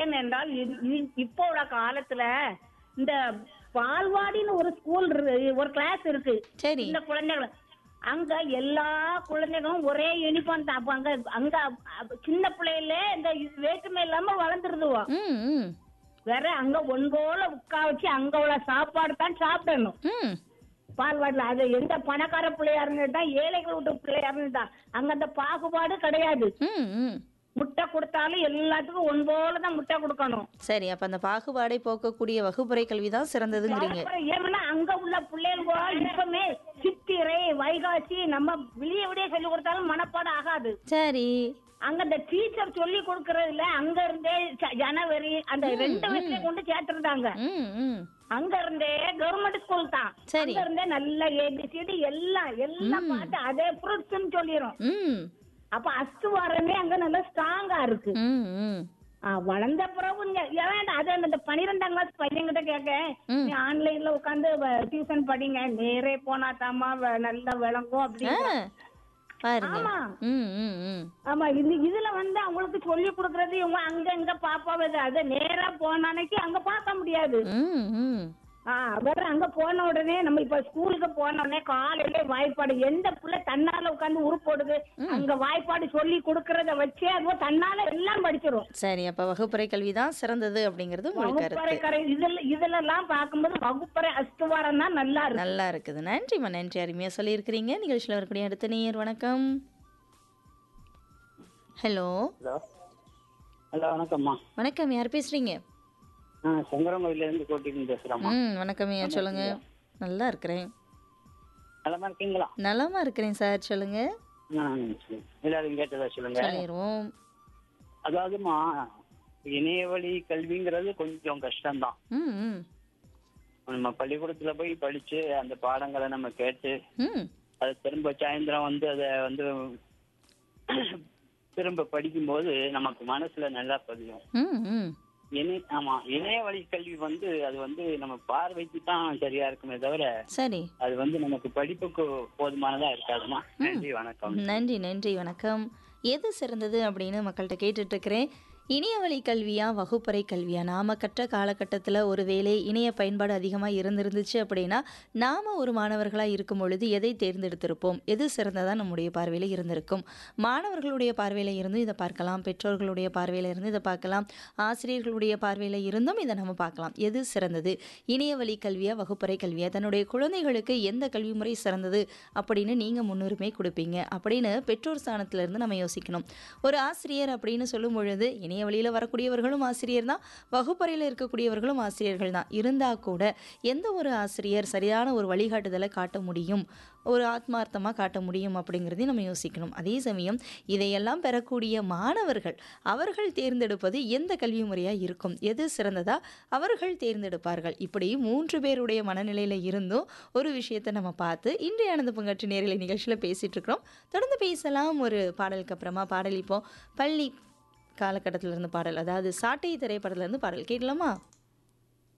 கேட்டேன் என்றால் இ- இ- இப்போ உள்ள காலத்துல இந்த பால்வாடின்னு ஒரு ஸ்கூல் ஒரு கிளாஸ் இருக்கு சரி இந்த குழந்தைகள் அங்க எல்லா குழந்தைகளும் ஒரே யூனிஃபார்ம் தான் அப்ப அங்க அங்க அ- சின்ன பிள்ளையில இந்த வேற்றுமை இல்லாம வளர்ந்துருதுவோ ம் ம் வேற அங்க ஒன்போல உட்கா வச்சு அங்க உள்ள சாப்பாடு தான் சாப்பிடணும் ம் பால்வாடில அது எந்த பணக்கார பிள்ளையா இருந்தா ஏழைகள் விட்டு பிள்ளையா இருந்தா அங்க அந்த பாகுபாடு கிடையாது ம் ம் முட்டை கொடுத்தாலும் எல்லாத்துக்கும் ஒன்போல தான் முட்டை கொடுக்கணும் சரி அப்ப அந்த பாகுபாடை போக்கக்கூடிய வகுப்பறை கல்வி தான் சிறந்ததுங்கிறீங்க அப்புறம் ஏன்னா அங்க உள்ள பிள்ளைங்க இப்பவுமே சித்திரை வைகாசி நம்ம விடிய விடிய சொல்லி கொடுத்தாலும் மனப்பாடம் ஆகாது சரி அங்க இந்த டீச்சர் சொல்லி கொடுக்கறதுல அங்க இருந்தே ஜ- ஜனவரி அந்த ரெண்டு வயசுல கொண்டு சேர்த்துருந்தாங்க ம் ம் அங்க இருந்தே கவர்மெண்ட் ஸ்கூல் தான் சரி. அங்க இருந்தே நல்ல ஏபிசிடி எல்லாம் எல்லாம் பார்த்து அதே ஃப்ரூட்ஸ் சொல்லிரும் ம் அப்ப அஸ்துவாரமே அங்க நல்லா ஸ்ட்ராங்கா இருக்கு ம் ம் ஆ, வளர்ந்த பிறகு இங்க வேண்டாம் அது அந்த பன்னிரெண்டாம் கிளாஸ் பையன்கிட்ட கேட்க ம். நீ ஆன்லைன்ல உட்காந்து டியூஷன் படிங்க நேரே போனா தாமா நல்லா விளங்கும் ஆ, அப்படின்னு பாருங்க ஆமா. ம் ம் ம் ஆமா இது இதுல வந்து அவங்களுக்கு சொல்லி கொடுக்கறது இவங்க அங்க இங்க பாப்பா அது நேரா போன அன்னைக்கு அங்க பார்க்க முடியாது ம் ம் ஆ வேற அங்க போன உடனே நம்ம இப்ப ஸ்கூலுக்கு போன உடனே காலையில வாய்ப்பாடு எந்த புள்ள தன்னால உட்கார்ந்து உருப்போடுது அங்க வாய்ப்பாடு சொல்லி கொடுக்கறத வச்சே அதுவும் தன்னால எல்லாம் படிச்சிரும் சரி அப்ப வகுப்பறை கல்வி தான் சிறந்தது அப்படிங்கிறது உங்களுக்கு வகுப்பறை கருத்து கரை இதுல இதுல எல்லாம் பார்க்கும்போது வகுப்பறை அஸ்துவாரம் தான் நல்லா இருக்கு நல்லா இருக்குது நன்றிம்மா நன்றி அருமையா சொல்லியிருக்கிறீங்க நிகழ்ச்சியில் வரக்கூடிய அடுத்த நேயர் வணக்கம் ஹலோ ஹலோ ஹலோ வணக்கம்மா வணக்கம் யார் பேசுறீங்க ஆ சங்கரங்கோயில இருந்து கோட்டிங்க பேசுறேம்மா ம் வணக்கம் ஐயா சொல்லுங்க நல்லா இருக்கிறேன் நலமா இருக்கீங்களா நலமா இருக்கிறேன் சார் சொல்லுங்க ஆ, சரி. எல்லாரும் கேட்டதா சொல்லுங்க சொல்லிடுவோம் அதாவதுமா இணையவழி கல்விங்கிறது கொஞ்சம் கஷ்டம்தான் ம் ம் நம்ம பள்ளிக்கூடத்துல போய் படிச்சு அந்த பாடங்களை நம்ம கேட்டு ம் அதை திரும்ப சாயந்தரம் வந்து அதை வந்து திரும்ப படிக்கும்போது நமக்கு மனசுல நல்லா பதியும் ம் ம் இணை ஆமா இணைய வழி கல்வி வந்து அது வந்து நம்ம பார்வைக்கு தான் சரியா இருக்குமே தவிர சரி அது வந்து நமக்கு படிப்புக்கு போதுமானதா இருக்காதுமா நன்றி வணக்கம் நன்றி நன்றி வணக்கம் எது சிறந்தது அப்படின்னு மக்கள்கிட்ட கேட்டுட்டு இருக்கிறேன் இணைய வழி கல்வியா வகுப்பறை கல்வியா நாம கற்ற காலகட்டத்தில் ஒருவேளை இணைய பயன்பாடு அதிகமாக இருந்திருந்துச்சு அப்படின்னா நாம ஒரு மாணவர்களாக இருக்கும் பொழுது எதை தேர்ந்தெடுத்திருப்போம் எது சிறந்ததா நம்முடைய பார்வையில் இருந்திருக்கும் மாணவர்களுடைய பார்வையில் இருந்தும் இதை பார்க்கலாம் பெற்றோர்களுடைய பார்வையில் இருந்து இதை பார்க்கலாம் ஆசிரியர்களுடைய பார்வையில் இருந்தும் இதை நம்ம பார்க்கலாம் எது சிறந்தது இணைய வழி கல்வியா வகுப்பறை கல்வியா தன்னுடைய குழந்தைகளுக்கு எந்த கல்வி முறை சிறந்தது அப்படின்னு நீங்கள் முன்னுரிமை கொடுப்பீங்க அப்படின்னு பெற்றோர் ஸ்தானத்துல இருந்து நம்ம யோசிக்கணும் ஒரு ஆசிரியர் அப்படின்னு சொல்லும் பொழுது இணைய வழியில் வரக்கூடியவர்களும் ஆசிரியர் தான் வகுப்பறையில் இருக்கக்கூடியவர்களும் ஆசிரியர்கள் தான் இருந்தால் கூட எந்த ஒரு ஆசிரியர் சரியான ஒரு வழிகாட்டுதலை காட்ட முடியும் ஒரு ஆத்மார்த்தமாக காட்ட முடியும் அப்படிங்கிறதையும் நம்ம யோசிக்கணும் அதே சமயம் இதையெல்லாம் பெறக்கூடிய மாணவர்கள் அவர்கள் தேர்ந்தெடுப்பது எந்த கல்வி முறையாக இருக்கும் எது சிறந்ததா அவர்கள் தேர்ந்தெடுப்பார்கள் இப்படி மூன்று பேருடைய மனநிலையில் இருந்தும் ஒரு விஷயத்தை நம்ம பார்த்து இன்றைய ஆனந்த பங்காற்று நேரலை நிகழ்ச்சியில் பேசிகிட்டு இருக்கிறோம் தொடர்ந்து பேசலாம் ஒரு பாடலுக்கு அப்புறமா பாடல் இப்போ பள்ளி காலகட்டத்திலிருந்து பாடல் அதாவது சாட்டை திரைப்படத்துலேருந்து பாடல் கேட்கலாமா